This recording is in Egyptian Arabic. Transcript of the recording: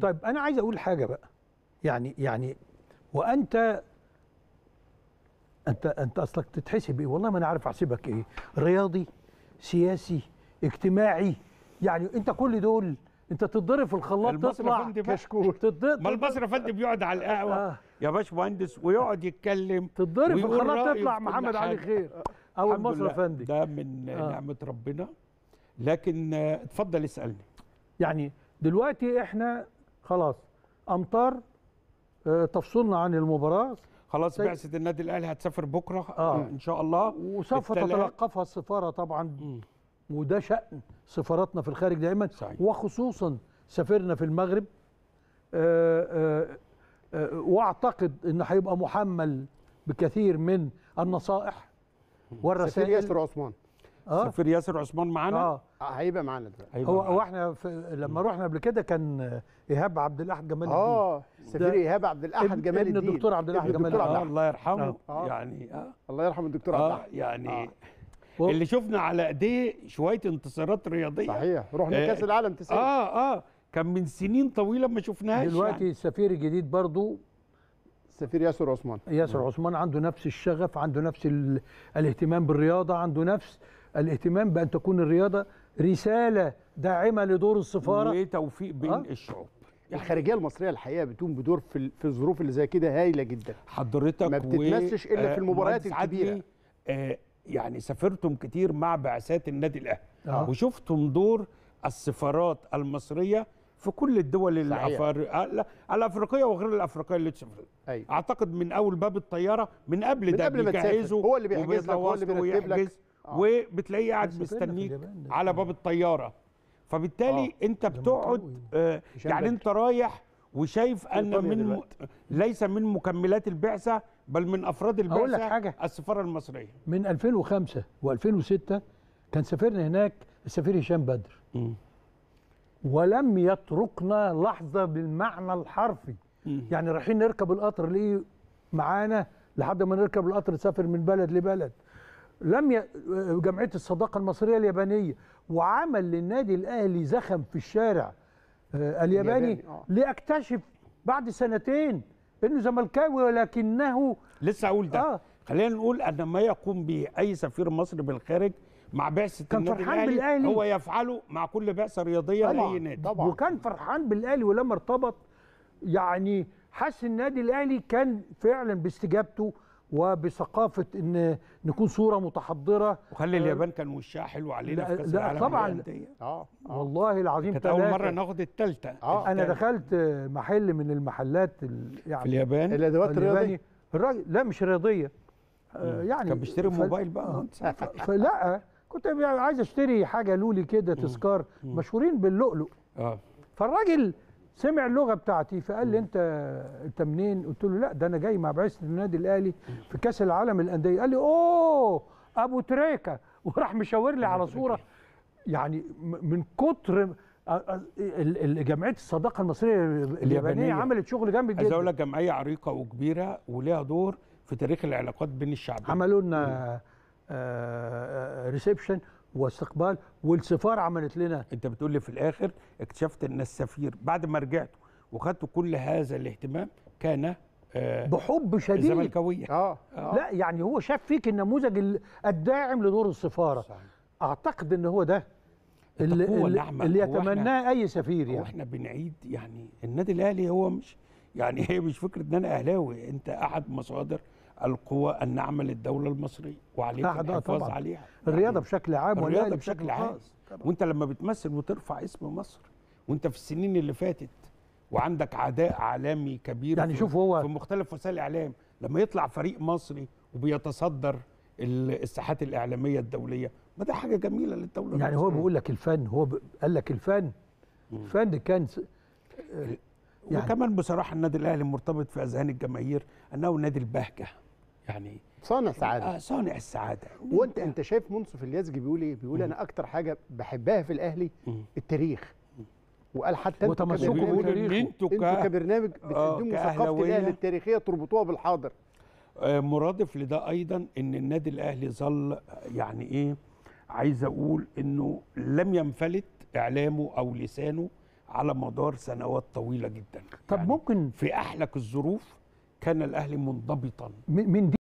طيب انا عايز اقول حاجه بقى يعني يعني وانت انت انت اصلك تتحسب ايه والله ما انا عارف احسبك ايه رياضي سياسي اجتماعي يعني انت كل دول انت تتضرب في الخلاط المصري تطلع أفندي بقى. كشكول تتضرب ما المصري فندم بيقعد على القهوه آه. يا باشمهندس ويقعد يتكلم تتضرب في ويقول الخلاط رأيه تطلع في كل محمد علي حاجة. خير او الحمد المصري لله. افندي ده من آه. نعمه ربنا لكن آه، اتفضل اسالني يعني دلوقتي احنا خلاص امطار آه، تفصلنا عن المباراه خلاص طيب. بعثه النادي الاهلي هتسافر بكره آه. ان شاء الله وسوف التلات. تتلقفها السفاره طبعا وده شأن سفاراتنا في الخارج دائما صحيح. وخصوصا سافرنا في المغرب آه، آه، آه، واعتقد ان هيبقى محمل بكثير من النصائح سفير والرسائل ياسر عثمان اه سفير ياسر عثمان معانا اه آه، هيبقى معانا دلوقتي هيبقى هو معانا. هو احنا في لما رحنا قبل كده كان آه، ايهاب عبد الاحد جمال الدين اه سفير ده ايهاب عبد الاحد ابن- جمال ابن الدين الدكتور عبد الأحد ابن جمال الدكتور عبد آه الأحد. الله يرحمه آه. يعني اه الله يرحم الدكتور عبد اه الأحد يعني و- اللي شفنا على ايديه شويه انتصارات رياضيه صحيح رحنا آه، كاس العالم 90 اه اه كان من سنين طويله ما شفناهاش دلوقتي يعني. السفير الجديد برضو سفير ياسر عثمان ياسر عثمان عنده نفس الشغف عنده نفس ال... الاهتمام بالرياضة عنده نفس الاهتمام بأن تكون الرياضة رسالة داعمة لدور السفارة وتوفيق بين آه. الشعوب الخارجيه المصريه الحقيقه بتقوم بدور في ال- في الظروف اللي زي كده هايله جدا حضرتك ما بتتمسش إلا في آه، المباريات مهندس عدلي، الكبيرة. آه يعني سافرتم كتير مع بعثات النادي الاهلي آه. وشفتم دور السفارات المصريه في كل الدول صحيح. الأفر... آه، لا، الافريقيه وغير الافريقيه اللي تسافر ايوه اعتقد من اول باب الطياره من قبل من ده قبل ما تسافر. بيجهزوا هو اللي بيحجز لك، هو اللي وبيتواصلوا بيرتب لك. ويحجز آه. وبتلاقيه قاعد سافرنا في مستنيك اليابان ده. على باب الطياره فبالتالي انت بتقعد آه هشام يعني بدر. انت رايح وشايف ان إيطاليا من م... دلوقتي. ليس من مكملات البعثه بل من افراد البعثه أقول لك حاجة. السفاره المصريه من 2005 و2006 كان سافرنا هناك السفير هشام بدر ولم يتركنا لحظة بالمعنى الحرفي يعني رايحين نركب القطر ليه معانا لحد ما نركب القطر نسافر من بلد لبلد لم ي... جمعيه الصداقه المصريه اليابانيه وعمل للنادي الاهلي زخم في الشارع آه، الياباني الياباني، آه. لاكتشف بعد سنتين انه زملكاوي ولكنه لسه اقول ده آه. خلينا نقول ان ما يقوم به اي سفير مصري بالخارج مع بعثه كان النادي فرحان الأهلي بالأهلي. هو يفعله مع كل بعثه رياضيه لاي طبعا نادي طبعا وكان فرحان بالاهلي ولما ارتبط يعني حس النادي الاهلي كان فعلا باستجابته وبثقافه ان نكون صوره متحضره وخلي اليابان كان وشها حلو علينا لا- في كاس لا، العالم طبعا. للأندية. اه اه والله العظيم كانت اول ثلاثة. مره ناخد الثالثه آه. انا دخلت محل من المحلات ال- في يعني اليابان الادوات الرياضيه الياباني الراجل لا مش رياضيه آه، يعني كان بيشتري ف- موبايل بقى آه، وأنت ف- فلا كنت عايز اشتري حاجه لولي كده تذكار مشهورين باللؤلؤ اه فالراجل سمع اللغه بتاعتي فقال لي انت انت منين؟ قلت له لا ده انا جاي مع بعثه النادي الاهلي في كاس العالم للانديه قال لي اوه ابو تريكه وراح مشاور لي على صوره يعني م- من كتر ال- ال- جمعيه الصداقه المصريه اليابانيه اليابانية. عملت شغل جامد عايز اقول جدا لك جمعيه عريقه وكبيره وليها دور في تاريخ العلاقات بين الشعبين عملوا لنا ريسبشن واستقبال والسفاره عملت لنا انت بتقول لي في الاخر اكتشفت ان السفير بعد ما رجعتوا وخدتوا كل هذا الاهتمام كان آه بحب شديد زملكاويه اه لا يعني هو شاف فيك النموذج ال- الداعم لدور السفاره صحيح. اعتقد ان هو ده اللي, التقوى اللي, نعمة. اللي هو إحنا- يتمناه اي سفير هو يعني احنا بنعيد يعني النادي الاهلي هو مش يعني هي مش فكره ان انا اهلاوي انت احد مصادر القوى الناعمه للدوله المصريه وعليك أحد، آه، الحفاظ طبعاً. عليها الرياضه يعني بشكل عام الرياضه والأهلي بشكل عام خاص. طبعاً. وانت لما بتمثل وترفع اسم مصر وانت في السنين اللي فاتت وعندك عداء عالمي كبير يعني في شوف هو- في مختلف وسائل الاعلام لما يطلع فريق مصري وبيتصدر ال- الساحات الاعلاميه الدوليه ما ده حاجه جميله للدوله يعني هو المصرية. بيقول لك الفن هو ب... قال لك الفن الفن كان س... يعني- وكمان بصراحه النادي الاهلي مرتبط في اذهان الجماهير انه نادي البهجه يعني صانع سعاده آه صانع السعاده وانت انت شايف منصف اليزجي بيقول ايه بيقول انا اكتر حاجه بحبها في الاهلي التاريخ وقال حتى انتوا وتمسكوا كبرنامج- بيقول ان بتاريخه. انتوا انتوا ك- كبرنامج آه، بتقدموا ثقافه كأهلاوية. الاهلي التاريخيه تربطوها بالحاضر آه، مرادف لده ايضا ان النادي الاهلي ظل يعني ايه عايز اقول انه لم ينفلت اعلامه او لسانه على مدار سنوات طويله جدا طب يعني ممكن في احلك الظروف كان الاهلي منضبطا م- من دي